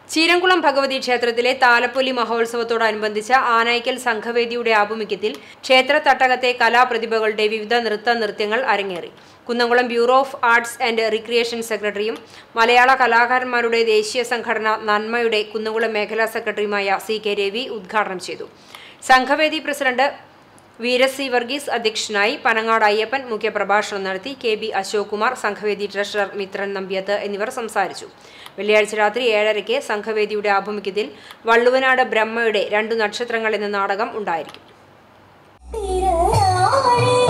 ചീരംകുളം ഭഗവതി ക്ഷേത്രത്തിലെ താലപ്പൊലി മഹോത്സവത്തോടനുബന്ധിച്ച് ആനായ്ക്കൽ സംഘവേദിയുടെ ആഭിമുഖ്യത്തിൽ ക്ഷേത്ര തട്ടകത്തെ കലാപ്രതിഭകളുടെ വിവിധ നൃത്ത നൃത്യങ്ങൾ അരങ്ങേറി Kunnamkulam bureau of arts and recreation സെക്രട്ടറിയും മലയാള കലാകാരന്മാരുടെ ദേശീയ സംഘടന നന്മയുടെ കുന്നംകുളം മേഖലാ സെക്രട്ടറിയുമായ സി കെ രവി ഉദ്ഘാടനം ചെയ്തു സംഘവേദി പ്രസിഡന്റ് വീരസി വർഗീസ് അധ്യക്ഷനായി പനങ്ങാട് അയ്യപ്പൻ മുഖ്യപ്രഭാഷണം നടത്തി കെ ബി അശോക് കുമാർ സംഘവേദി ട്രഷറർ മിത്രൻ നമ്പ്യത്ത് എന്നിവർ സംസാരിച്ചു വെള്ളിയാഴ്ച രാത്രി ഏഴരയ്ക്ക് സംഘവേദിയുടെ ആഭിമുഖ്യത്തിൽ വള്ളുവനാട് ബ്രഹ്മയുടെ രണ്ടു നക്ഷത്രങ്ങൾ എന്ന നാടകം ഉണ്ടായിരിക്കും തിരയാഴി